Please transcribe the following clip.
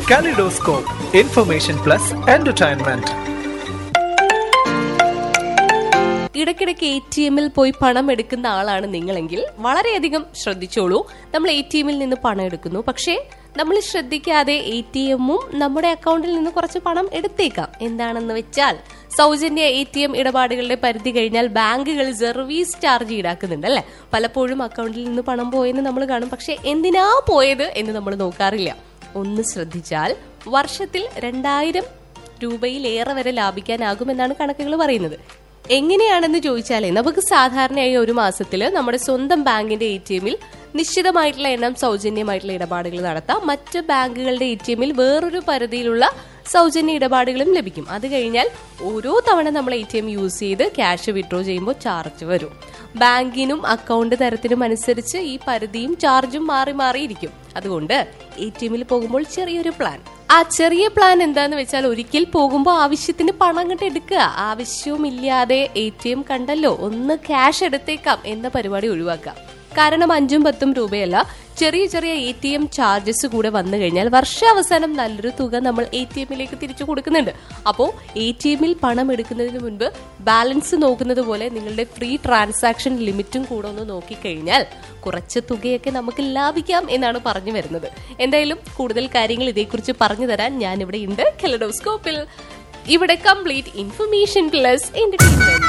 Kaleidoscope, information plus entertainment. ഇടയ്ക്കിടയ്ക്ക് A T എമ്മിൽ പോയി പണം എടുക്കുന്ന ആളാണ് നിങ്ങളെങ്കിൽ വളരെയധികം ശ്രദ്ധിച്ചോളൂ നമ്മൾ എ ടി എമ്മിൽ നിന്ന് പണം എടുക്കുന്നു പക്ഷേ നമ്മൾ ശ്രദ്ധിക്കാതെ എ ടി എമ്മും നമ്മുടെ അക്കൗണ്ടിൽ നിന്ന് കുറച്ച് പണം എടുത്തേക്കാം എന്താണെന്ന് വെച്ചാൽ സൗജന്യ എ ടി എം ഇടപാടുകളുടെ പരിധി കഴിഞ്ഞാൽ ബാങ്കുകൾ സർവീസ് ചാർജ് ഈടാക്കുന്നുണ്ട് അല്ലെ പലപ്പോഴും അക്കൗണ്ടിൽ നിന്ന് പണം പോയെന്ന് നമ്മൾ കാണും പക്ഷെ എന്തിനാ പോയത് എന്ന് നമ്മൾ നോക്കാറില്ല ഒന്ന് ശ്രദ്ധിച്ചാൽ വർഷത്തിൽ രണ്ടായിരം രൂപയിലേറെ വരെ ലാഭിക്കാനാകുമെന്നാണ് കണക്കുകൾ പറയുന്നത് എങ്ങനെയാണെന്ന് ചോദിച്ചാലേ നമുക്ക് സാധാരണയായി ഒരു മാസത്തിൽ നമ്മുടെ സ്വന്തം ബാങ്കിന്റെ എ ടി എമ്മിൽ നിശ്ചിതമായിട്ടുള്ള എണ്ണം സൗജന്യമായിട്ടുള്ള ഇടപാടുകൾ നടത്താം മറ്റ് ബാങ്കുകളുടെ എ ടി എമ്മിൽ വേറൊരു പരിധിയിലുള്ള സൗജന്യ ഇടപാടുകളും ലഭിക്കും അത് കഴിഞ്ഞാൽ ഓരോ തവണ നമ്മൾ എ ടി എം യൂസ് ചെയ്ത് ക്യാഷ് വിഡ്രോ ചെയ്യുമ്പോൾ ചാർജ് വരും ബാങ്കിനും അക്കൗണ്ട് തരത്തിനും അനുസരിച്ച് ഈ പരിധിയും ചാർജും മാറി മാറിയിരിക്കും അതുകൊണ്ട് എ ടി എമ്മിൽ പോകുമ്പോൾ ചെറിയൊരു പ്ലാൻ ആ ചെറിയ പ്ലാൻ എന്താന്ന് വെച്ചാൽ ഒരിക്കൽ പോകുമ്പോൾ ആവശ്യത്തിന് പണം അങ്ങോട്ട് എടുക്കുക ആവശ്യവുമില്ലാതെ എ ടി എം കണ്ടല്ലോ ഒന്ന് ക്യാഷ് എടുത്തേക്കാം എന്ന പരിപാടി ഒഴിവാക്കാം കാരണം അഞ്ചും പത്തും രൂപയല്ല ചെറിയ ചെറിയ എ ടി എം ചാർജസ് കൂടെ വന്നു കഴിഞ്ഞാൽ വർഷാവസാനം നല്ലൊരു തുക നമ്മൾ എ ടി എമ്മിലേക്ക് തിരിച്ചു കൊടുക്കുന്നുണ്ട് അപ്പോൾ എ ടി എമ്മിൽ പണം എടുക്കുന്നതിന് മുൻപ് ബാലൻസ് നോക്കുന്നത് പോലെ നിങ്ങളുടെ ഫ്രീ ട്രാൻസാക്ഷൻ ലിമിറ്റും കൂടെ ഒന്ന് നോക്കിക്കഴിഞ്ഞാൽ കുറച്ച് തുകയൊക്കെ നമുക്ക് ലാഭിക്കാം എന്നാണ് പറഞ്ഞു വരുന്നത് എന്തായാലും കൂടുതൽ കാര്യങ്ങൾ ഇതേക്കുറിച്ച് പറഞ്ഞു തരാൻ ഞാൻ ഇവിടെ ഉണ്ട് കെലഡോസ്കോപ്പിൽ ഇവിടെ കംപ്ലീറ്റ് ഇൻഫർമേഷൻ പ്ലസ് എന്റർടൈൻമെന്റ്